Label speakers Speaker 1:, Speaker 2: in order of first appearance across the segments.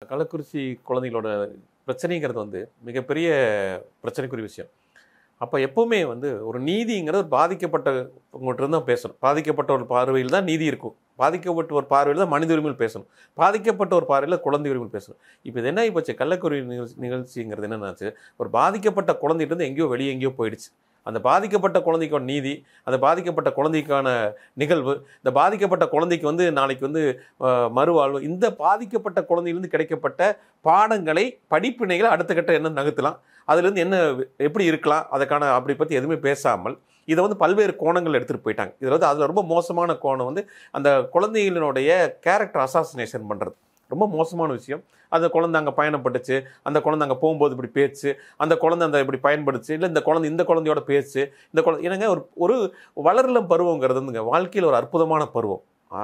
Speaker 1: கள்ளக்குறிச்சி குழந்தைகளோட பிரச்சனைங்கிறது வந்து மிகப்பெரிய பிரச்சனைக்குரிய விஷயம் அப்போ எப்போவுமே வந்து ஒரு நீதிங்கிறது ஒரு பாதிக்கப்பட்டவங்ககிட்ட இருந்து தான் பேசணும் பாதிக்கப்பட்ட ஒரு பார்வையில் தான் நீதி இருக்கும் பாதிக்கப்பட்ட ஒரு பார்வையில் தான் மனித உரிமையில் பேசணும் பாதிக்கப்பட்ட ஒரு பார்வையில் குழந்தை உரிமையில் பேசணும் இப்போ இது என்ன ஆகி கள்ளக்குறி நிகழ்ச்சி நிகழ்ச்சிங்கிறது என்னன்னாச்சு ஒரு பாதிக்கப்பட்ட குழந்தைகிட்ட இருந்து எங்கேயோ வெளியே எங்கேயோ போயிடுச்சு அந்த பாதிக்கப்பட்ட குழந்தைக்கான நீதி அந்த பாதிக்கப்பட்ட குழந்தைக்கான நிகழ்வு இந்த பாதிக்கப்பட்ட குழந்தைக்கு வந்து நாளைக்கு வந்து அஹ், மறுவாழ்வு இந்த பாதிக்கப்பட்ட குழந்தையிலிருந்து கிடைக்கப்பட்ட பாடங்களை படிப்பினைகளை அடுத்த கட்ட என்ன நகர்த்தலாம் அதுலேருந்து என்ன எப்படி இருக்கலாம் அதுக்கான அப்படி பற்றி எதுவுமே பேசாமல் இதை வந்து பல்வேறு கோணங்கள் எடுத்துகிட்டு போயிட்டாங்க இதில் வந்து அதில் ரொம்ப மோசமான கோணம் வந்து அந்த குழந்தைகளினுடைய கேரக்டர் அசாசினேஷன் பண்ணுறது ரொம்ப மோசமான விஷயம் அந்த குழந்தை அங்கே பயணப்பட்டுச்சு அந்த குழந்தை அங்கே போகும்போது இப்படி பேச்சு அந்த குழந்தை அந்த இப்படி பயன்படுச்சு இல்லை இந்த குழந்தை இந்த குழந்தையோட பேச்சு இந்த குழந்தை என்னங்க ஒரு ஒரு வளரலம் பருவங்கிறது வந்துங்க வாழ்க்கையில் ஒரு அற்புதமான பருவம்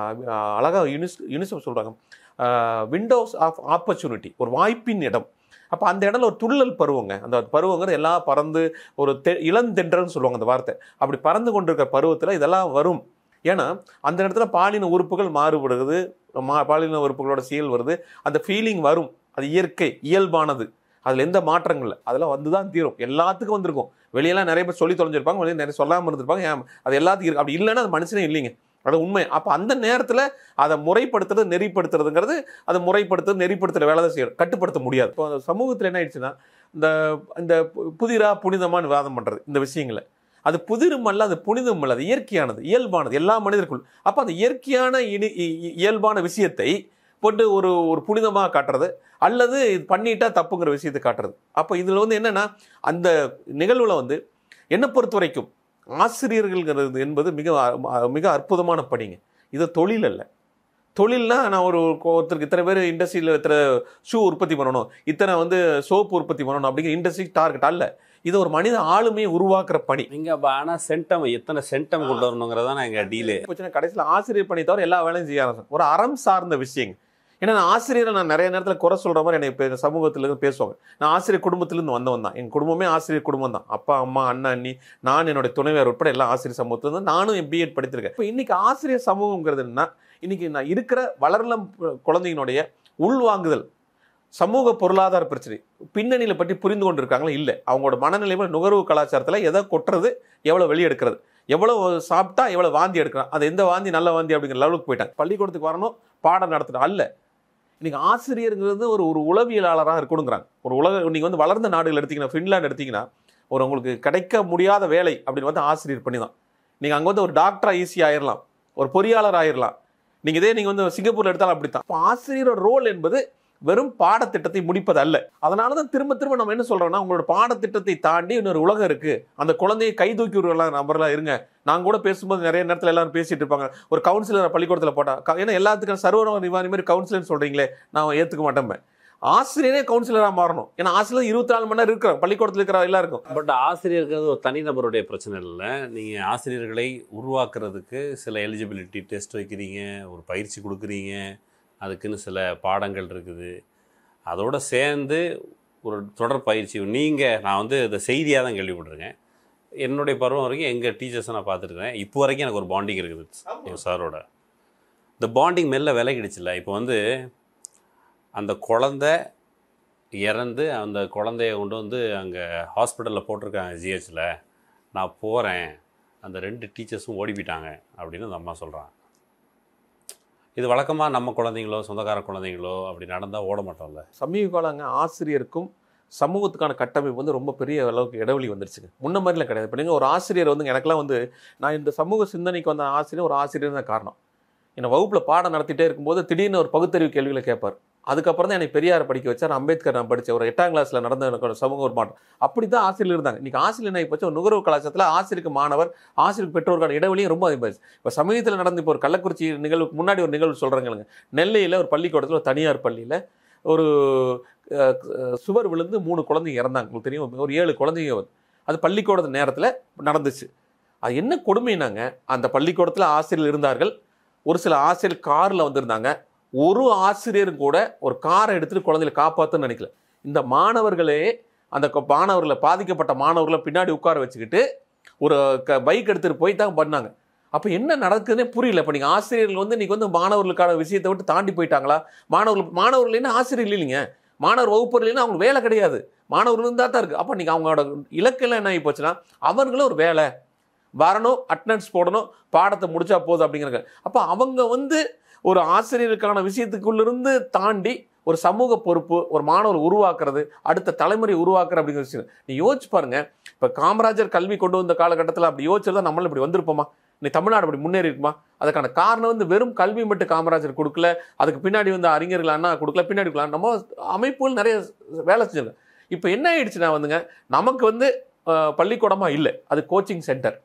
Speaker 1: அழகாக யூனிஸ் யூனிசெஃப் சொல்கிறாங்க விண்டோஸ் ஆஃப் ஆப்பர்ச்சுனிட்டி ஒரு வாய்ப்பின் இடம் அப்போ அந்த இடத்துல ஒரு துள்ளல் பருவங்க அந்த பருவங்கிறது எல்லாம் பறந்து ஒரு தெ இளந்தென்றல்னு சொல்லுவாங்க அந்த வார்த்தை அப்படி பறந்து கொண்டிருக்கிற பருவத்தில் இதெல்லாம் வரும் ஏன்னா அந்த இடத்துல பாலின உறுப்புகள் மாறுபடுகிறது மா பாலின உறுப்புகளோட செயல் வருது அந்த ஃபீலிங் வரும் அது இயற்கை இயல்பானது அதில் எந்த மாற்றங்கள் இல்லை அதெல்லாம் வந்து தான் தீரும் எல்லாத்துக்கும் வந்திருக்கும் வெளியெல்லாம் நிறைய பேர் சொல்லி தொலைஞ்சிருப்பாங்க வெளியே நிறைய சொல்லாமல் இருந்திருப்பாங்க ஏன் அது எல்லாத்துக்கும் இருக்கு அப்படி இல்லைன்னா அது மனுஷனே இல்லைங்க அது உண்மை அப்போ அந்த நேரத்தில் அதை முறைப்படுத்துறது நெறிப்படுத்துறதுங்கிறது அதை முறைப்படுத்துறது நெறிப்படுத்துகிற வேலை தான் செய்யணும் கட்டுப்படுத்த முடியாது இப்போ அந்த சமூகத்தில் என்ன ஆயிடுச்சுன்னா இந்த இந்த பு- புதிரா புனிதமான வாதம் பண்ணுறது இந்த விஷயங்களை அது புதிரும் அல்ல அது புனிதம் அல்ல அது இயற்கையானது இயல்பானது எல்லா மனிதருக்குள் அப்போ அந்த இயற்கையான இனி இ- இ- இயல்பான விஷயத்தை போட்டு ஒரு ஒரு புனிதமாக காட்டுறது அல்லது இது பண்ணிட்டா தப்புங்கிற விஷயத்தை காட்டுறது அப்போ இதில் வந்து என்னன்னா அந்த நிகழ்வில் வந்து என்னை பொறுத்த வரைக்கும் ஆசிரியர்கள்ங்கிறது என்பது மிக அ- மிக அற்புதமான பணிங்க இது தொழில் அல்ல தொழில்னா நான் ஒரு ஒருத்தருக்கு இத்தனை பேர் இண்டஸ்ட்ரியில் இத்தனை ஷூ உற்பத்தி பண்ணணும் இத்தனை வந்து சோப்பு உற்பத்தி பண்ணணும் அப்படிங்கிற இண்டஸ்ட்ரி டார்கெட் அல்ல இது ஒரு மனித ஆளுமையை உருவாக்குற பணி
Speaker 2: இங்க ஆனா சென்டம் எத்தனை சென்டம் கொண்டு வரணுங்கிறதா எங்க டீலு
Speaker 1: போச்சுன்னா கடைசியில் ஆசிரியர் பணி தவிர எல்லா வேலையும் செய்ய ஆரம்பிச்சேன் ஒரு அறம் சார்ந்த விஷயங்க ஏன்னா நான் ஆசிரியரை நான் நிறைய நேரத்தில் குறை சொல்கிற மாதிரி என்னை இப்போ சமூகத்துல இருந்து பேசுவாங்க நான் ஆசிரியர் குடும்பத்திலேருந்து வந்தவன் தான் என் குடும்பமே ஆசிரியர் குடும்பம் தான் அப்பா அம்மா அண்ணா அண்ணி நான் என்னுடைய துணைவியார் உட்பட எல்லாம் ஆசிரியர் சமூகத்துல இருந்து நானும் என் பிஎட் படித்திருக்கேன் இப்போ இன்னைக்கு ஆசிரியர் சமூகங்கிறது என்ன இன்னைக்கு நான் இருக்கிற வளரலம் குழந்தையினுடைய உள்வாங்குதல் சமூக பொருளாதார பிரச்சனை பின்னணியில் பற்றி புரிந்து கொண்டு இருக்காங்களா இல்லை அவங்களோட மனநிலைமை நுகர்வு கலாச்சாரத்தில் எதை கொட்டுறது எவ்வளோ வெளியெடுக்கிறது எவ்வளோ சாப்பிட்டா எவ்வளோ வாந்தி எடுக்கிறான் அது எந்த வாந்தி நல்ல வாந்தி அப்படிங்கிற லெவலுக்கு போயிட்டாங்க பள்ளிக்கூடத்துக்கு வரணும் பாடம் நடத்தணும் அல்ல இன்னைக்கு ஆசிரியருங்கிறது ஒரு ஒரு உளவியலாளராக இருக்கணுங்கிறாங்க ஒரு உலக நீங்கள் வந்து வளர்ந்த நாடுகள் எடுத்தீங்கன்னா ஃபின்லாந்து எடுத்தீங்கன்னா ஒரு உங்களுக்கு கிடைக்க முடியாத வேலை அப்படின்னு வந்து ஆசிரியர் பண்ணி தான் நீங்கள் அங்கே வந்து ஒரு டாக்டராக ஈஸியாக ஆயிடலாம் ஒரு பொறியாளர் ஆயிடலாம் நீங்கள் இதே நீங்கள் வந்து சிங்கப்பூரில் எடுத்தாலும் அப்படி தான் ஆசிரியரோட ரோல் என்பது வெறும் பாடத்திட்டத்தை முடிப்பது அல்ல அதனால தான் திரும்ப திரும்ப நம்ம என்ன சொல்றோம்னா உங்களோட பாடத்திட்டத்தை தாண்டி இன்னொரு உலகம் இருக்கு அந்த குழந்தையை கை தூக்கி விடுறலாம் நபர்களாக இருங்க நான் கூட பேசும்போது நிறைய நேரத்தில் எல்லாரும் பேசிட்டு இருப்பாங்க ஒரு கவுன்சிலர் பள்ளிக்கூடத்தில் போட்டா க- ஏன்னா எல்லாத்துக்கும் சர்வரோக நிவாரணி மாதிரி கவுன்சிலர்னு சொல்றீங்களே நான் ஏற்றுக்க மாட்டேன் ஆசிரியரே கவுன்சிலராக மாறணும் ஏன்னா ஆசிரியர் இருபத்தி நாலு மணி நேரம் இருக்கிறோம் பள்ளிக்கூடத்தில் இருக்கிற எல்லாருக்கும்
Speaker 2: பட் ஆசிரியருங்கிறது ஒரு தனிநபருடைய பிரச்சனை இல்லை நீங்கள் ஆசிரியர்களை உருவாக்குறதுக்கு சில எலிஜிபிலிட்டி டெஸ்ட் வைக்கிறீங்க ஒரு பயிற்சி கொடுக்குறீங்க அதுக்குன்னு சில பாடங்கள் இருக்குது அதோட சேர்ந்து ஒரு தொடர் பயிற்சி நீங்கள் நான் வந்து இதை செய்தியாக தான் கேள்விப்பட்டிருக்கேன் என்னுடைய பருவம் வரைக்கும் எங்கள் டீச்சர்ஸை நான் பார்த்துருக்கேன் இப்போ வரைக்கும் எனக்கு ஒரு பாண்டிங் இருக்குது எங்கள் சாரோட இந்த பாண்டிங் மெல்ல விலகிடுச்சுல்ல இப்போ வந்து அந்த குழந்தை இறந்து அந்த குழந்தைய கொண்டு வந்து அங்கே ஹாஸ்பிட்டலில் போட்டிருக்காங்க ஜிஹெச்சில் நான் போகிறேன் அந்த ரெண்டு டீச்சர்ஸும் ஓடி போயிட்டாங்க அப்படின்னு அந்த அம்மா சொல்கிறாங்க இது வழக்கமாக நம்ம குழந்தைங்களோ சொந்தக்கார குழந்தைங்களோ அப்படி நடந்தால் ஓட மாட்டோம்ல
Speaker 1: சமீப காலங்க ஆசிரியருக்கும் சமூகத்துக்கான கட்டமைப்பு வந்து ரொம்ப பெரிய அளவுக்கு இடைவெளி வந்துருச்சுங்க முன்ன மாதிரிலாம் கிடையாது இப்போ நீங்கள் ஒரு ஆசிரியர் வந்து எனக்கெல்லாம் வந்து நான் இந்த சமூக சிந்தனைக்கு வந்த ஆசிரியர் ஒரு ஆசிரியர் தான் காரணம் என்னை வகுப்பில் பாடம் நடத்திட்டே இருக்கும்போது திடீர்னு ஒரு பகுத்தறிவு கேள்விகளை கேட்பார் அதுக்கப்புறம் தான் என்னை பெரியார் படிக்க வச்சார் அம்பேத்கர் நான் படித்தேன் ஒரு எட்டாம் கிளாஸில் நடந்த எனக்கு ஒரு சமூக ஒரு மாற்றம் அப்படி தான் ஆசிரியர் இருந்தாங்க இன்றைக்கி ஆசிரியர் என்ன இப்போ ஒரு நுகர்வு கலாச்சாரத்தில் ஆசிரியருக்கு மாணவர் ஆசிரியருக்கு பெற்றோருக்கான இடைவெளியும் ரொம்ப அதிகமாச்சு இப்போ சமீபத்தில் நடந்த இப்போ ஒரு கள்ளக்குறிச்சி நிகழ்வுக்கு முன்னாடி ஒரு நிகழ்வு சொல்கிறேங்க நெல்லையில் ஒரு பள்ளிக்கூடத்தில் ஒரு தனியார் பள்ளியில் ஒரு அஹ், அஹ், சுவர் விழுந்து மூணு குழந்தைங்க இறந்தாங்க உங்களுக்கு தெரியும் ஒரு ஏழு குழந்தைங்க வந்து அது பள்ளிக்கூடத்து நேரத்தில் நடந்துச்சு அது என்ன கொடுமைனாங்க அந்த பள்ளிக்கூடத்தில் ஆசிரியர் இருந்தார்கள் ஒரு சில ஆசிரியர் காரில் வந்திருந்தாங்க ஒரு ஆசிரியரும் கூட ஒரு காரை எடுத்துட்டு குழந்தைகளை காப்பாற்றுன்னு நினைக்கல இந்த மாணவர்களே அந்த கொ- மாணவர்களை பாதிக்கப்பட்ட மாணவர்களை பின்னாடி உட்கார வச்சுக்கிட்டு ஒரு க பைக் எடுத்துகிட்டு போய் தான் பண்ணாங்க அப்போ என்ன நடக்குதுன்னே புரியல இப்போ நீங்கள் ஆசிரியர்கள் வந்து இன்னைக்கு வந்து மாணவர்களுக்கான விஷயத்தை விட்டு தாண்டி போயிட்டாங்களா மாணவர்கள் மாணவர்கள் இல்லைன்னா ஆசிரியர்கள் இல்லைங்க மாணவர் வகுப்பு இல்லைன்னா அவங்களுக்கு வேலை கிடையாது மாணவர்கள் இருந்தால் தான் இருக்குது அப்போ நீங்கள் அவங்களோட இலக்கெல்லாம் என்ன ஆகி போச்சுன்னா அவர்களும் ஒரு வேலை வரணும் அட்டனன்ஸ் போடணும் பாடத்தை முடிச்சா போதும் அப்படிங்கிறாங்க அப்போ அவங்க வந்து ஒரு ஆசிரியருக்கான விஷயத்துக்குள்ளிருந்து தாண்டி ஒரு சமூக பொறுப்பு ஒரு மாணவர் உருவாக்குறது அடுத்த தலைமுறை உருவாக்குற அப்படிங்கிற விஷயம் நீ யோசிச்சு பாருங்க இப்போ காமராஜர் கல்வி கொண்டு வந்த காலகட்டத்தில் அப்படி யோசிச்சிருந்தா நம்மளும் இப்படி வந்திருப்போமா நீ தமிழ்நாடு அப்படி முன்னேறி இருக்குமா அதுக்கான காரணம் வந்து வெறும் கல்வி மட்டும் காமராஜர் கொடுக்கல அதுக்கு பின்னாடி வந்து அறிஞர்கள் அண்ணா கொடுக்கல பின்னாடி கொடுக்கல நம்ம அமைப்புகள் நிறைய வேலை செஞ்சிருக்கோம் இப்போ என்ன ஆயிடுச்சுன்னா வந்துங்க நமக்கு வந்து அஹ், பள்ளிக்கூடமா இல்லை அது coaching centre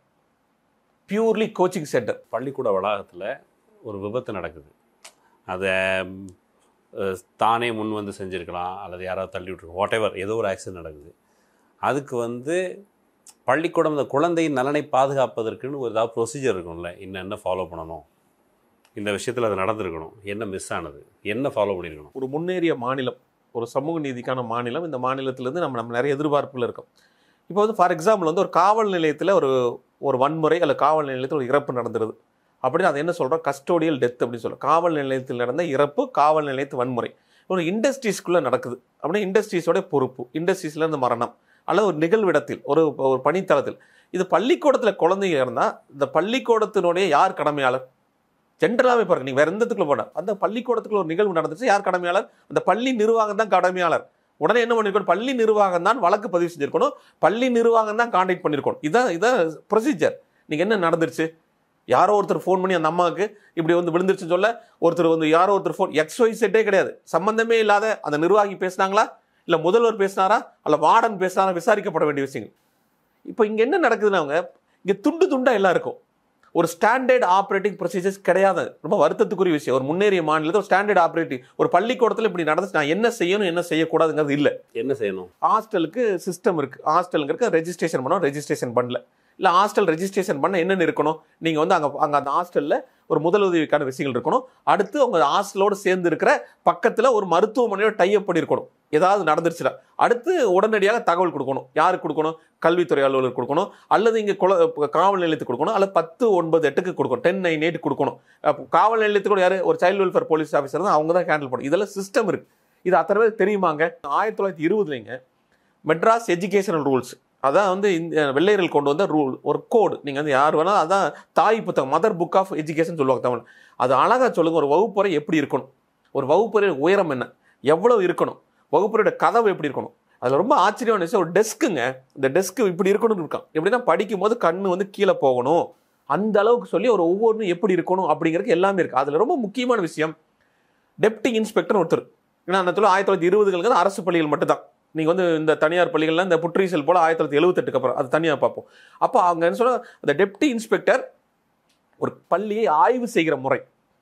Speaker 1: purely coaching centre
Speaker 2: பள்ளிக்கூட வளாகத்தில் ஒரு விபத்து நடக்குது அதை ம், அஹ், தானே முன் வந்து செஞ்சுருக்கலாம் அல்லது யாராவது தள்ளி விட்டுருக்கோம் வாட் எவர் ஏதோ ஒரு ஆக்சிடென்ட் நடக்குது அதுக்கு வந்து பள்ளிக்கூடம் இந்த குழந்தையின் நலனை பாதுகாப்பதற்குன்னு ஒரு ஏதாவது ப்ரொசீஜர் இருக்கும்ல என்னென்ன ஃபாலோ பண்ணணும் இந்த விஷயத்தில் அது நடந்திருக்கணும் என்ன மிஸ் ஆனது என்ன ஃபாலோ பண்ணியிருக்கணும்
Speaker 1: ஒரு முன்னேறிய மாநிலம் ஒரு சமூக நீதிக்கான மாநிலம் இந்த மாநிலத்திலேருந்து நம்ம நம்ம நிறைய எதிர்பார்ப்புகள் இருக்கும் இப்போ வந்து ஃபார் எக்ஸாம்பிள் வந்து ஒரு காவல் நிலையத்தில் ஒரு ஒரு வன்முறை அல்ல காவல் நிலையத்தில் ஒரு இறப்பு நடந்துருது அப்படின்னு அது என்ன சொல்கிறோம் கஸ்டோடியல் டெத் அப்படின்னு சொல்கிறோம் காவல் நிலையத்தில் நடந்த இறப்பு காவல் நிலையத்து வன்முறை ஒரு இண்டஸ்ட்ரீஸ்க்குள்ளே நடக்குது அப்படின்னா இண்டஸ்ட்ரீஸோட பொறுப்பு இண்டஸ்ட்ரீஸ்ல இருந்து மரணம் அல்லது ஒரு நிகழ்விடத்தில் ஒரு ஒரு பணித்தளத்தில் இது பள்ளிக்கூடத்தில் குழந்தைங்க இருந்தால் இந்த பள்ளிக்கூடத்தினுடைய யார் கடமையாளர் ஜென்ரலாகவே பாருங்க நீங்கள் வேற எந்தத்துக்குள்ள போன அந்த பள்ளிக்கூடத்துக்குள்ள ஒரு நிகழ்வு நடந்துச்சு யார் கடமையாளர் அந்த பள்ளி நிர்வாகம் தான் கடமையாளர் உடனே என்ன பண்ணிருக்கணும் பள்ளி நிர்வாகம் தான் வழக்கு பதிவு செஞ்சிருக்கணும் பள்ளி நிர்வாகம் தான் கான்டாக்ட் பண்ணிருக்கணும் இதான் இதான் ப்ரொசீஜர் நீங்கள் என்ன நடந்துருச்சு யாரோ ஒருத்தர் ஃபோன் பண்ணி அந்த அம்மாவுக்கு இப்படி வந்து விழுந்துருச்சுன்னு சொல்ல ஒருத்தர் வந்து யாரோ ஒருத்தர் ஃபோன் எக்ஸ் ஒய் செட்டே கிடையாது சம்பந்தமே இல்லாத அந்த நிர்வாகி பேசினாங்களா இல்லை முதல்வர் பேசினாரா அல்ல வார்டன் பேசினாரா விசாரிக்கப்பட வேண்டிய விஷயங்கள் இப்போ இங்கே என்ன நடக்குதுன்னா அவங்க இங்கே துண்டு துண்டா எல்லாம் இருக்கும் ஒரு ஸ்டாண்டர்ட் ஆப்ரேட்டிங் ப்ரொசீஜர்ஸ் கிடையாது ரொம்ப வருத்தத்துக்குரிய விஷயம் ஒரு முன்னேறிய மாநிலத்தில் ஒரு ஸ்டாண்டர்ட் ஆப்ரேட்டிங் ஒரு பள்ளிக்கூடத்தில் இப்படி நடந்துச்சு நான் என்ன செய்யணும் என்ன செய்யக்கூடாதுங்கிறது இல்லை
Speaker 2: என்ன செய்யணும்
Speaker 1: ஹாஸ்டலுக்கு சிஸ்டம் இருக்குது ஹாஸ்டலுங்கிறதுக்கு ரெஜிஸ்ட்ரேஷன் பண்ணோம் ரெஜிஸ்ட்ரேஷன் பண்ணல இல்லை ஹாஸ்டல் ரெஜிஸ்ட்ரேஷன் பண்ண என்னென்ன இருக்கணும் நீங்கள் வந்து அங்கே அங்கே அந்த ஹாஸ்டலில் ஒரு முதலுதவிக்கான விஷயங்கள் இருக்கணும் அடுத்து உங்கள் ஹாஸ்டலோடு சேர்ந்து இருக்கிற பக்கத்தில் ஒரு மருத்துவமனையோட டைப் பண்ணியிருக்கணும் ஏதாவது நடந்துருச்சுன்னா அடுத்து உடனடியாக தகவல் கொடுக்கணும் யாருக்கு கொடுக்கணும் கல்வித்துறை அலுவலர் கொடுக்கணும் அல்லது இங்கே குல காவல் நிலையத்துக்கு கொடுக்கணும் அல்லது பத்து ஒன்பது எட்டுக்கு கொடுக்கணும் டென் நைன் எயிட் கொடுக்கணும் அப்போ காவல் நிலையத்துக்கு கூட யார் ஒரு சைல்டு வெல்ஃபேர் போலீஸ் ஆஃபீஸர் தான் அவங்க தான் ஹேண்டில் பண்ணணும் இதெல்லாம் சிஸ்டம் இருக்குது இது அத்தனை பேர் தெரியுமாங்க ஆயிரத்தி தொள்ளாயிரத்தி இருபதுலைங்க மெட்ராஸ் எஜுகேஷனல் ரூல்ஸ் அதான் வந்து இந்த வெள்ளையர்கள் கொண்டு வந்த ரூல் ஒரு கோடு நீங்கள் வந்து யார் வேணாலும் அதான் தாய் புத்தகம் மதர் புக் ஆஃப் எஜுகேஷன் சொல்லுவாங்க தமிழ் அது அழகாக சொல்லுங்க ஒரு வகுப்பறை எப்படி இருக்கணும் ஒரு வகுப்பறை உயரம் என்ன எவ்வளவு இருக்கணும் வகுப்பறையோட கதவு எப்படி இருக்கணும் அதில் ரொம்ப ஆச்சரியமான விஷயம் ஒரு டெஸ்க்குங்க இந்த டெஸ்க் இப்படி இருக்கணும்னு இருக்கான் எப்படின்னா படிக்கும் போது கண்ணு வந்து கீழே போகணும் அந்த அளவுக்கு சொல்லி ஒரு ஒவ்வொன்றும் எப்படி இருக்கணும் அப்படிங்கிறதுக்கு எல்லாமே இருக்குது அதில் ரொம்ப முக்கியமான விஷயம் டெப்டி இன்ஸ்பெக்டர் ஒருத்தர் ஏன்னா அந்த சொல்ல ஆயிரத்தி தொள்ளாயிரத்தி இருபதுகளுக்கு அரசு பள்ளிகள் மட்டும்தான் நீங்கள் வந்து இந்த தனியார் பள்ளிகள்ல இந்த புற்றீசல் போல் ஆயிரத்தி தொள்ளாயிரத்தி எழுபத்தெட்டுக்கு அப்புறம் அது தனியாக பார்ப்போம் அப்போ அவங்க என்ன சொல்ல அந்த டெப்டி இன்ஸ்பெக்டர் ஒரு பள்ளியை ஆய்வு செய்கிற முறை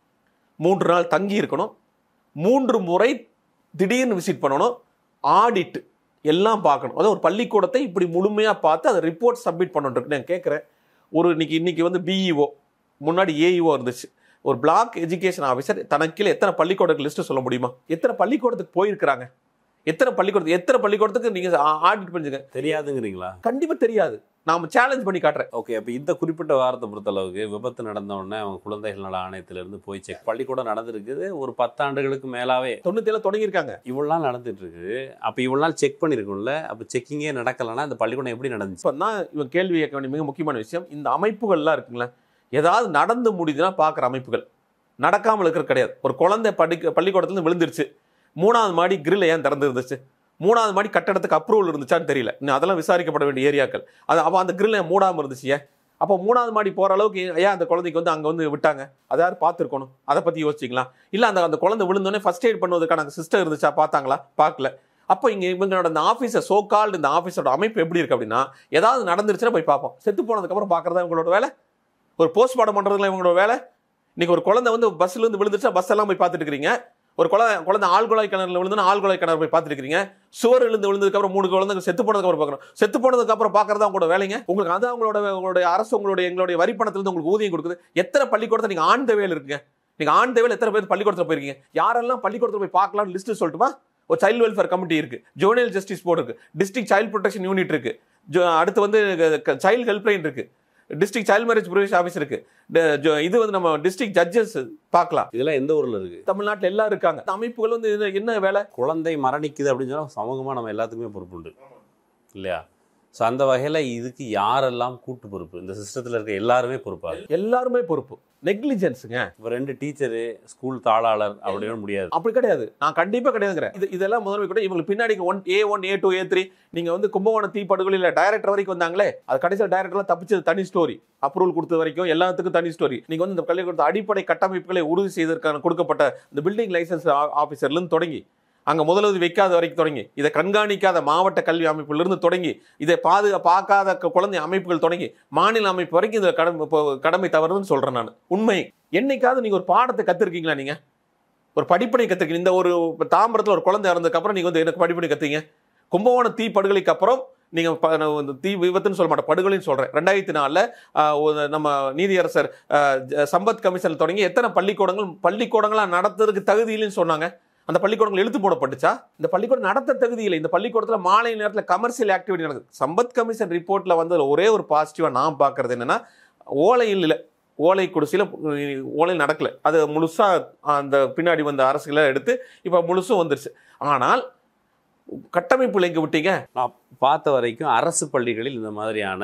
Speaker 1: மூன்று நாள் தங்கி இருக்கணும் மூன்று முறை திடீர்னு விசிட் பண்ணணும் ஆடிட் எல்லாம் பார்க்கணும் அதாவது ஒரு பள்ளிக்கூடத்தை இப்படி முழுமையாக பார்த்து அதை ரிப்போர்ட் சப்மிட் பண்ணணும் நான் கேட்குறேன் ஒரு இன்னைக்கு இன்னைக்கு வந்து பிஇஓ முன்னாடி ஏஇஓ இருந்துச்சு ஒரு பிளாக் எஜுகேஷன் ஆஃபீஸர் தனக்கில் எத்தனை பள்ளிக்கூடத்துக்கு லிஸ்ட்டு சொல்ல முடியுமா எத்தனை பள்ளிக்கூடத்துக்கு போயிருக்கிறாங்க எத்தனை பள்ளிக்கூடத்துக்கு எத்தனை பள்ளிக்கூடத்துக்கு நீங்கள் ஆடிட் பண்ணிச்சுங்க
Speaker 2: தெரியாதுங்கிறீங்களா
Speaker 1: கண்டிப்பாக தெரியாது நாம சேலஞ்ச் பண்ணி காட்டுறேன்
Speaker 2: ஓகே அப்போ இந்த குறிப்பிட்ட வாரத்தை பொறுத்தளவுக்கு விபத்து நடந்த உடனே அவங்க குழந்தைகள் நல ஆணையத்திலிருந்து போய் செக் பள்ளிக்கூடம் நடந்திருக்குது ஒரு பத்தாண்டுகளுக்கு மேலாவே
Speaker 1: தொண்ணூத்தி ஏழு தொடங்கியிருக்காங்க
Speaker 2: இவ்வளவு நாள் நடந்துட்டு இருக்கு அப்போ இவ்வளவு நாள் செக் பண்ணியிருக்கும்ல அப்போ செக்கிங்கே நடக்கலைன்னா இந்த பள்ளிக்கூடம் எப்படி நடந்துச்சு
Speaker 1: இப்போ தான் இவன் கேள்வி கேட்க வேண்டிய மிக முக்கியமான விஷயம் இந்த அமைப்புகள்லாம் இருக்குங்களே ஏதாவது நடந்து முடியுதுன்னா பார்க்குற அமைப்புகள் நடக்காமல் இருக்கிறது கிடையாது ஒரு குழந்தை படிக்க பள்ளிக்கூடத்துலேருந்து விழுந்துருச்சு மூணாவது மாடி கிரில் ஏன் திறந்து இருந்துச்சு மூணாவது மாடி கட்டடத்துக்கு அப்ரூவல் இருந்துச்சான்னு தெரியல இன்னும் அதெல்லாம் விசாரிக்கப்பட வேண்டிய ஏரியாக்கள் அது அப்போ அந்த கிரில் ஏன் மூடாமல் இருந்துச்சு ஏன் அப்போ மூணாவது மாடி போகிற அளவுக்கு ஏன் அந்த குழந்தைக்கு வந்து அங்கே வந்து விட்டாங்க அதை யார் பார்த்துருக்கணும் அதை பற்றி யோசிச்சிங்களா இல்லை அந்த அந்த குழந்தை விழுந்தோடனே ஃபர்ஸ்ட் எய்ட் பண்ணுவதற்கான சிஸ்டம் இருந்துச்சா பார்த்தாங்களா பார்க்கல அப்போ இங்கே இவங்களோட இந்த ஆஃபீஸை சோ கால்டு இந்த ஆஃபீஸோட அமைப்பு எப்படி இருக்கு அப்படின்னா ஏதாவது நடந்துருச்சுன்னா போய் பார்ப்போம் செத்து போனதுக்கப்புறம் பார்க்குறதா இவங்களோட வேலை ஒரு போஸ்ட்மார்ட்டம் பண்ணுறதுல இவங்களோட வேலை இன்னைக்கு ஒரு குழந்தை வந்து பஸ்ல இருந்து விழுந்துருச்சா பஸ் எல்லாம் போய் பார்த்துட்டு இருக்கீங்க ஒரு குழந்தை குழந்தை ஆழ்குழாய் கிணறுல விழுந்து ஆழ்குழாய் கிணறு போய் பார்த்துட்டு இருக்கீங்க சுவர் விழுந்து விழுந்ததுக்கு அப்புறம் மூணு குழந்தை செத்து போனதுக்கு அப்புறம் பார்க்கணும் செத்து போனதுக்கு அப்புறம் பார்க்கறதா உங்களோட வேலைங்க உங்களுக்கு அதான் உங்களோட உங்களுடைய அரசு உங்களுடைய எங்களுடைய வரி பணத்துல இருந்து உங்களுக்கு ஊதியம் கொடுக்குது எத்தனை பள்ளிக்கூடத்தை நீங்க ஆண் தேவையில் இருக்குங்க நீங்க ஆண் தேவையில் எத்தனை பேர் பள்ளிக்கூடத்தில் போயிருக்கீங்க யாரெல்லாம் பள்ளிக்கூடத்தில் போய் பார்க்கலாம்னு லிஸ்ட் சொல்லட்டுமா ஒரு சைல்டு வெல்ஃபேர் கமிட்டி இருக்கு ஜோனல் ஜஸ்டிஸ் போர்டு இருக்கு டிஸ்ட்ரிக்ட் சைல்டு ப்ரொடெக்ஷன் யூனிட் இருக்கு ஜோ- அடுத்து வந்து சைல்டு ஹெல்ப்லைன் இருக்கு district child marriage prevention office இருக்கு ட- ஜ- இது வந்து நம்ம டிஸ்ட்ரிக்ட் ஜட்ஜஸ் பார்க்கலாம்
Speaker 2: இதெல்லாம் எந்த ஊர்ல இருக்கு
Speaker 1: தமிழ்நாட்டில் எல்லாம் இருக்காங்க இந்த அமைப்புகள் வந்து இது என்ன வேலை
Speaker 2: குழந்தை மரணிக்குது அப்படின்னு சொன்னா சமூகமா நம்ம எல்லாத்துக்குமே பொறுப்புண்டு இல்லையா ஸோ அந்த வகையில இதுக்கு யாரெல்லாம் கூட்டு பொறுப்பு இந்த சிஸ்டத்துல இருக்க எல்லாருமே பொறுப்பா
Speaker 1: எல்லாருமே பொறுப்பு நெக்லிஜென்ஸுங்க
Speaker 2: இப்போ ரெண்டு டீச்சரு ஸ்கூல் தாளாளர் அப்படின்னு முடியாது
Speaker 1: அப்படி கிடையாது நான் கண்டிப்பா கிடையாதுங்கிறேன் இது இதெல்லாம் முதன்மை கூட இவங்களுக்கு பின்னாடி one A one A two A three நீங்க வந்து கும்பகோணம் தீ படுகொலையில் டைரக்டர் வரைக்கும் வந்தாங்களே அது கடைசியில் டைரக்டர்லாம் தப்பிச்சது தனி ஸ்டோரி அப்ரூவல் கொடுத்த வரைக்கும் எல்லாத்துக்கும் தனி ஸ்டோரி நீங்க வந்து இந்த கல்வி கொடுத்த அடிப்படை கட்டமைப்புகளை உறுதி செய்வதற்கான கொடுக்கப்பட்ட இந்த பில்டிங் லைசன்ஸ் ஆஃபீஸர்ல இருந்து தொடங்கி அங்க முதலுதவி வைக்காத வரைக்கும் தொடங்கி இதை கண்காணிக்காத மாவட்ட கல்வி அமைப்பிலிருந்து தொடங்கி இதை பாதுகா பார்க்காத க- குழந்தை அமைப்புகள் தொடங்கி மாநில அமைப்பு வரைக்கும் இந்த கடமை இப்போ கடமை தவறுன்னு சொல்றேன் நான் உண்மை என்னைக்காவது நீங்க ஒரு பாடத்தை கத்திருக்கீங்களா நீங்க ஒரு படிப்பனை கத்துக்கீங்க இந்த ஒரு இப்ப தாம்பரத்துல ஒரு குழந்தை இறந்ததுக்கு அப்புறம் நீங்க வந்து எனக்கு படிப்பனை கத்தீங்க கும்பகோணம் தீ படுகொலைக்கு அப்புறம் நீங்க ப- நான் வந்து தீ விபத்துன்னு சொல்ல மாட்டேன் படுகொலைன்னு சொல்றேன் ரெண்டாயிரத்தி நாலுல ஆஹ், ஒரு நம்ம நீதியரசர் ஆஹ், ஜ- சம்பத் கமிஷன் தொடங்கி எத்தனை பள்ளிக்கூடங்கள் பள்ளிக்கூடங்களா நடத்துறதுக்கு தகுதி இல்லைன்னு சொன்னாங்க அந்த பள்ளிக்கூடங்கள் எழுத்து போடப்பட்டுச்சா இந்த பள்ளிக்கூடம் நடத்த தகுதி இல்லை இந்த பள்ளிக்கூடத்துல மாலை நேரத்துல கமர்ஷியல் ஆக்டிவிட்டி நடக்குது சம்பத் கமிஷன் ரிப்போர்ட்ல வந்து ஒரே ஒரு பாசிட்டிவா நான் பார்க்கறது என்னன்னா ஓலை இல்லை ஓலை குடிசையில் ஓலை நடக்கல அது முழுசா அந்த பின்னாடி வந்த அரசுகளை எடுத்து இப்போ முழுசும் வந்துருச்சு ஆனால் கட்டமைப்புல எங்க விட்டீங்க
Speaker 2: நான் பார்த்த வரைக்கும் அரசு பள்ளிகளில் இந்த மாதிரியான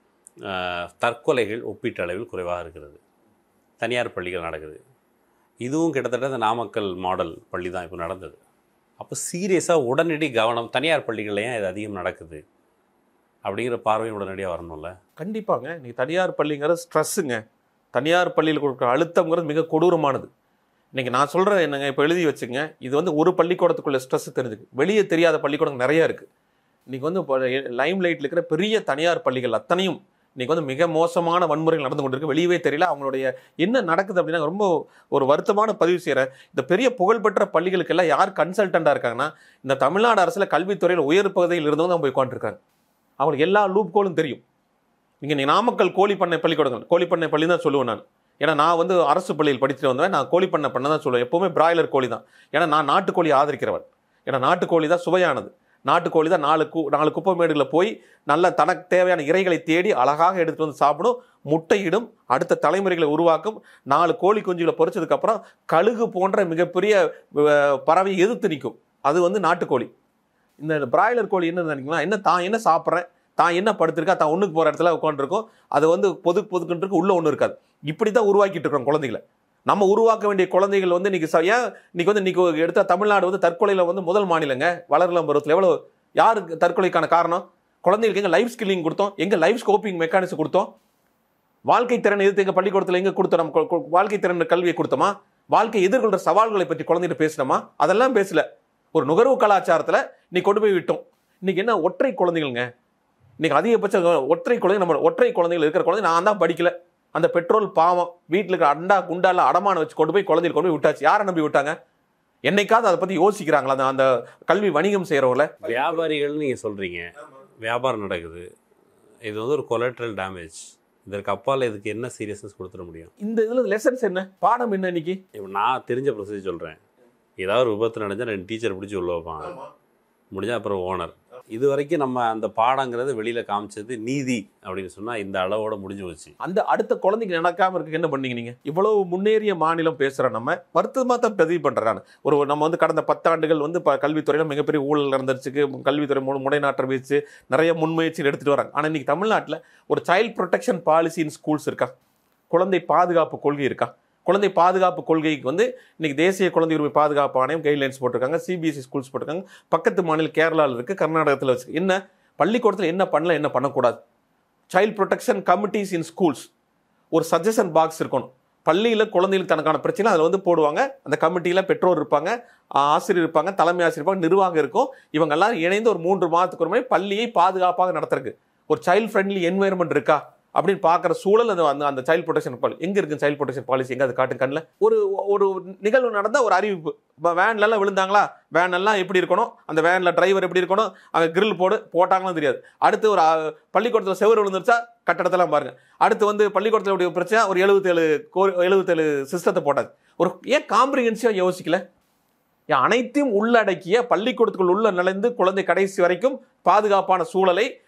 Speaker 2: ஆஹ், தற்கொலைகள் ஒப்பீட்டளவில் குறைவாக இருக்கிறது தனியார் பள்ளிகள் நடக்குது இதுவும் கிட்டத்தட்ட இந்த நாமக்கல் மாடல் பள்ளி தான் இப்போ நடந்தது அப்போ சீரியஸாக உடனடி கவனம் தனியார் பள்ளிகள்ல ஏன் இது அதிகம் நடக்குது அப்படிங்கிற பார்வையும் உடனடியாக வரணும்ல
Speaker 1: கண்டிப்பாங்க நீ தனியார் பள்ளிங்கிறது ஸ்ட்ரெஸ்ஸுங்க தனியார் பள்ளியில் கொடுக்குற அழுத்தம்ங்கிறது மிக கொடூரமானது இன்னைக்கு நான் சொல்கிறேன் என்னங்க இப்போ எழுதி வச்சுங்க இது வந்து ஒரு பள்ளிக்கூடத்துக்குள்ள ஸ்ட்ரெஸ் தெரிஞ்சுக்கு வெளியே தெரியாத பள்ளிக்கூடம் நிறைய இருக்குது இன்னைக்கு வந்து லைம் லைட்டில் இருக்கிற பெரிய தனியார் பள்ளிகள் அத்தனையும் இன்னைக்கு வந்து மிக மோசமான வன்முறைகள் நடந்து கொண்டிருக்கு வெளியவே தெரியல அவங்களுடைய என்ன நடக்குது அப்படின்னா ரொம்ப ஒரு வருத்தமான பதிவு செய்கிறேன் இந்த பெரிய புகழ்பெற்ற பள்ளிகளுக்கெல்லாம் யார் கன்சல்டண்டாக இருக்காங்கன்னா இந்த தமிழ்நாடு அரசில் கல்வித்துறையில் உயர் பகுதியில் இருந்தவங்க தான் போய் உட்காந்துருக்காங்க அவங்களுக்கு எல்லா லூப் கோலும் தெரியும் இங்கே நீ நாமக்கல் கோழிப்பண்ணை பள்ளிக்கூடங்கள் கோழிப்பண்ணை பள்ளி தான் சொல்லுவேன் நான் ஏன்னா நான் வந்து அரசு பள்ளியில் படிச்சுட்டு வந்தேன் நான் கோழிப்பண்ணை பண்ண தான் சொல்லுவேன் எப்போவுமே பிராய்லர் கோழி தான் ஏன்னா நான் நாட்டுக்கோழி ஆதரிக்கிறவன் ஏன்னா நாட்டுக்கோழி தான் சுவையானது நாட்டுக்கோழி தான் நாலு கு நாலு குப்பை மேடுகளில் போய் நல்ல தனக்கு தேவையான இறைகளை தேடி அழகாக எடுத்துட்டு வந்து சாப்பிடும் முட்டையிடும் அடுத்த தலைமுறைகளை உருவாக்கும் நாலு கோழி குஞ்சுகளை பொறிச்சதுக்கப்புறம் கழுகு போன்ற மிகப்பெரிய அஹ், பறவையை எதிர்த்து நிற்கும் அது வந்து நாட்டுக்கோழி இந்த பிராய்லர் கோழி என்ன நினைக்கலாம் என்ன தான் என்ன சாப்பிட்றேன் தான் என்ன படுத்திருக்கா தான் ஒண்ணுக்கு போகிற இடத்துல உட்காந்துருக்கோம் அது வந்து பொது பொதுக்குன்றிருக்கு உள்ள ஒன்று இருக்காது இப்படி தான் உருவாக்கிட்டு இருக்கிறோம் குழந்தைகளை நம்ம உருவாக்க வேண்டிய குழந்தைகள் வந்து இன்னைக்கு ச- ஏன் இன்னைக்கு வந்து இன்னைக்கு எடுத்த தமிழ்நாடு வந்து தற்கொலையில் வந்து முதல் மாநிலங்க வளரலாம் பருவத்தில் எவ்வளோ யாருக்கு தற்கொலைக்கான காரணம் குழந்தைகளுக்கு எங்க லைஃப் ஸ்கில்லிங் கொடுத்தோம் எங்க லைஃப் ஸ்கோப்பிங் மெக்கானிசம் கொடுத்தோம் வாழ்க்கை திறன் எதிர்த்து எங்க பள்ளிக்கூடத்தில் எங்க கொடுத்தோம் நம்ம கு- கு- வாழ்க்கை திறன் கல்வியை கொடுத்தோமா வாழ்க்கை எதிர்கொள்ற சவால்களை பற்றி குழந்தைகிட்ட பேசினோமா அதெல்லாம் பேசல ஒரு நுகர்வு கலாச்சாரத்துல நீ கொண்டு போய் விட்டோம் இன்னைக்கு என்ன ஒற்றை குழந்தைகளுங்க இன்னைக்கு அதிகபட்ச ஒற்றை குழந்தை நம்ம ஒற்றை குழந்தைகள் இருக்கிற குழந்தை நான் தான் படிக்கல அந்த பெட்ரோல் பாவம் வீட்டில் இருக்கிற அண்டா குண்டால அடமான வச்சு கொண்டு போய் குழந்தைகள் கொண்டு போய் விட்டாச்சு யாரை நம்பி விட்டாங்க என்னைக்காவது அதை பத்தி யோசிக்கிறாங்களா அந்த அந்த கல்வி வணிகம் செய்யறவங்கள
Speaker 2: வியாபாரிகள்னு நீங்கள் சொல்கிறீங்க வியாபாரம் நடக்குது இது வந்து ஒரு கொலட்ரல் டேமேஜ் இதற்கு அப்பால் இதுக்கு என்ன சீரியஸ்னஸ் கொடுத்துட முடியும்
Speaker 1: இந்த இதுல லெசன்ஸ் என்ன பாடம் என்ன இன்னைக்கு
Speaker 2: இப்போ நான் தெரிஞ்ச ப்ரொசீஜர் சொல்கிறேன் ஏதாவது ஒரு விபத்து நடந்தால் ரெண்டு டீச்சர் பிடிச்சி உள்ள வைப்பாங்க முடிஞ்சால் அப்புறம் ஓனர் இது வரைக்கும் நம்ம அந்த பாடங்கிறது வெளியில் காமிச்சது நீதி அப்படின்னு சொன்னால் இந்த அளவோட முடிஞ்சு போச்சு
Speaker 1: அந்த அடுத்த குழந்தைக்கு நடக்காம இருக்க என்ன பண்ணீங்க நீங்க இவ்வளவு முன்னேறிய மாநிலம் பேசுற நம்ம வருத்தமா தான் பதிவு பண்றேன் நான். ஒரு நம்ம வந்து கடந்த பத்தாண்டுகள் வந்து ப- கல்வித்துறையில மிகப்பெரிய ஊழல் நடந்துருச்சு கல்வித்துறை மூணு முனைநாற்றம் வச்சு நிறைய முன்முயற்சிகள் எடுத்துட்டு வராங்க ஆனா இன்னைக்கு தமிழ்நாட்டுல ஒரு child protection policy in schools இருக்கா குழந்தை பாதுகாப்பு கொள்கை இருக்கா குழந்தை பாதுகாப்பு கொள்கைக்கு வந்து இன்னைக்கு தேசிய குழந்தை உரிமை பாதுகாப்பு ஆணையம் கைட்லைன்ஸ் போட்டிருக்காங்க சிபிஎஸ்சி ஸ்கூல்ஸ் போட்டிருக்காங்க பக்கத்து மாநில கேரளாவில் இருக்கு கர்நாடகத்தில் வச்சு என்ன பள்ளிக்கூடத்தில் என்ன பண்ணலாம் என்ன பண்ணக்கூடாது child protection committees in schools ஒரு சஜஷன் பாக்ஸ் இருக்கணும் பள்ளியில் குழந்தைகளுக்கு தனக்கான பிரச்சனை அதில் வந்து போடுவாங்க அந்த கமிட்டியில் பெற்றோர் இருப்பாங்க ஆ- ஆசிரியர் இருப்பாங்க தலைமை ஆசிரியர் இருப்பாங்க நிர்வாகம் இருக்கும் இவங்க எல்லாரும் இணைந்து ஒரு மூன்று மாதத்துக்கு ஒரு முறை பள்ளியை பாதுகாப்பாக நடத்துறதுக்கு ஒரு சைல்ட் ஃப்ரெண்ட்லி என்வாயர்மெண்ட் இருக்கா அப்படின்னு பார்க்குற சூழல் அந்த அந்த அந்த சைல்ட் ப்ரொடெக்ஷன் பாலிசி எங்கே இருக்கு சைல்ட் ப்ரொடெக்ஷன் பாலிசி எங்கே அது காட்டு கண்ணில் ஒரு ஒரு நிகழ்வு நடந்தால் ஒரு அறிவிப்பு இப்போ வேன்லலாம் விழுந்தாங்களா வேன் எல்லாம் எப்படி இருக்கணும் அந்த வேனில் டிரைவர் எப்படி இருக்கணும் அங்கே grill போடு போட்டாங்களும் தெரியாது அடுத்து ஒரு ஆ, பள்ளிக்கூடத்தில் செவரு விழுந்துருச்சா கட்டடத்தெல்லாம் பாருங்க அடுத்து வந்து பள்ளிக்கூடத்தில் இப்படி ஒரு பிரச்சனை ஒரு எழுபத்தேழு கோ எழுபத்தேழு சிஸ்டத்தை போட்டாது ஒரு ஏன் காம்ப்ரிஹென்சிவாக யோசிக்கல ஏன் அனைத்தையும் உள்ளடக்கிய பள்ளிக்கூடத்துக்குள் உள்ள நுழைந்து குழந்தை கடைசி வரைக்கும் பாதுகாப்பான சூழலை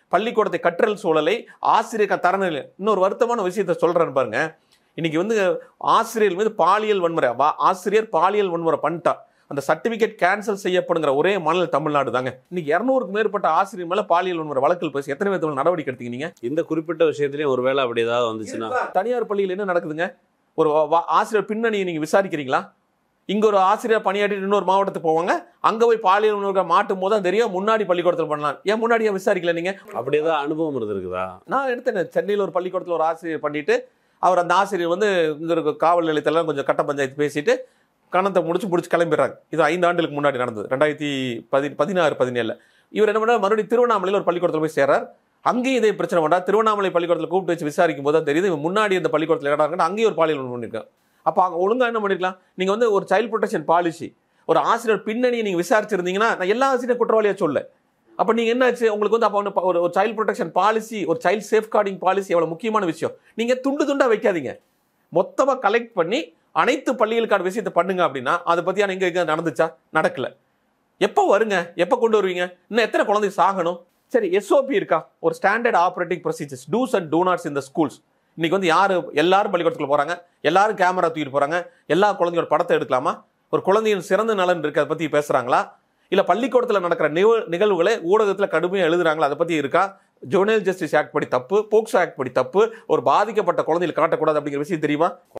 Speaker 1: பள்ளிக்கூடத்தை கற்றல் சூழலை ஆசிரியர் தரநிலை இன்னொரு வருத்தமான விஷயத்தை சொல்றேன் பாருங்க இன்னைக்கு வந்து ஆசிரியர் மீது பாலியல் வன்முறை வா- ஆசிரியர் பாலியல் வன்முறை பண்ணிட்டா அந்த சர்டிபிகேட் கேன்சல் செய்யப்படுங்கிற ஒரே மாநிலம் தமிழ்நாடு தாங்க இன்னைக்கு இரநூறுக்கு மேற்பட்ட ஆசிரியர் மேல பாலியல் வன்முறை வழக்கில் பேசி எத்தனை பேர் மேல நடவடிக்கை எடுத்தீங்க நீங்க
Speaker 2: இந்த குறிப்பிட்ட விஷயத்துலயும் ஒருவேளை அப்படி ஏதாவது வந்துச்சுன்னா
Speaker 1: தனியார் பள்ளியில் என்ன நடக்குதுங்க ஒரு வா- வா- ஆசிரியர் பின்னணியை நீங்க விசாரிக்கிறீங்களா இங்க ஒரு ஆசிரியர் பணியாற்றிட்டு இன்னொரு மாவட்டத்துக்கு போவாங்க அங்க போய் பாலியல் உணர்வை மாட்டும் போது தான் தெரியும் முன்னாடி பள்ளிக்கூடத்தில் பண்ணலாம் ஏன் முன்னாடி ஏன் விசாரிக்கல நீங்க
Speaker 2: அப்படி ஏதாவது அனுபவம் இருந்திருக்குதா
Speaker 1: நான் எடுத்தேன் சென்னையில் ஒரு பள்ளிக்கூடத்தில் ஒரு ஆசிரியர் பண்ணிட்டு அவர் அந்த ஆசிரியர் வந்து இங்க இருக்க காவல் நிலையத்தில் கொஞ்சம் கட்ட பஞ்சாயத்து பேசிட்டு கணத்தை முடிச்சு முடிச்சு கிளம்பிடுறாங்க இது ஐந்து ஆண்டுகளுக்கு முன்னாடி நடந்தது ரெண்டாயிரத்தி பதி பதினாறு பதினேழுல இவர் என்ன பண்ணார் மறுபடியும் திருவண்ணாமலையில் ஒரு பள்ளிக்கூடத்தில் போய் சேர்றார் அங்கேயும் இதே பிரச்சனை பண்ணா திருவண்ணாமலை பள்ளிக்கூடத்தில் கூப்பிட்டு வச்சு விசாரிக்கும் போது தான் தெரியுது இவன் முன்னாடி இந்த பள்ளிக்கூடத்தில் இடம் அங்கேயும் ஒரு பாலியல் வன்முறை பண்ணியிருக்கான் அப்போ அங்கே ஒழுங்கா என்ன பண்ணிருக்கலாம் நீங்க வந்து ஒரு சைல்ட் ப்ரொடெக்ஷன் பாலிசி ஒரு ஆசிரியர் பின்னணியை நீங்க விசாரிச்சிருந்தீங்கன்னா நான் எல்லா ஆசிரியர் குற்றவாளியா சொல்ல அப்போ நீங்க என்னாச்சு உங்களுக்கு வந்து அப்போ வந்து ப- ஒரு ஒரு சைல்ட் ப்ரொடெக்ஷன் பாலிசி ஒரு சைல்ட் சேஃப்கார்டிங் பாலிசி எவ்வளவு முக்கியமான விஷயம் நீங்க துண்டு துண்டா வைக்காதீங்க மொத்தமா கலெக்ட் பண்ணி அனைத்து பள்ளிகளுக்கான விஷயத்தை பண்ணுங்க அப்படின்னா அதை பத்தியான எங்க எங்க நடந்துச்சா நடக்கல எப்போ வருங்க எப்போ கொண்டு வருவீங்க இன்னும் எத்தனை குழந்தை சாகணும் சரி எஸ்ஓபி இருக்கா ஒரு standard operating procedures dos and do nots இந்த ஸ்கூல்ஸ் இன்னைக்கு வந்து யாரு எல்லாரும் பள்ளிக்கூடத்துக்குள்ள போறாங்க எல்லாரும் கேமரா தூக்கிட்டு போறாங்க எல்லா குழந்தையோட படத்தை எடுக்கலாமா ஒரு குழந்தையின் சிறந்த நலன் இருக்கு அதை பத்தி பேசுறாங்களா இல்ல பள்ளிக்கூடத்துல நடக்கிற நிகழ் நிகழ்வுகளை ஊடகத்துல கடுமையா எழுதுறாங்களா அதை பத்தி இருக்கா ஜுவனல் ஜஸ்டிஸ் ஆக்ட் படி தப்பு போக்சோ ஆக்ட் படி தப்பு ஒரு பாதிக்கப்பட்ட குழந்தைகள் காட்டக்கூடாது அப்படிங்கிற விஷயம் தெரியுமா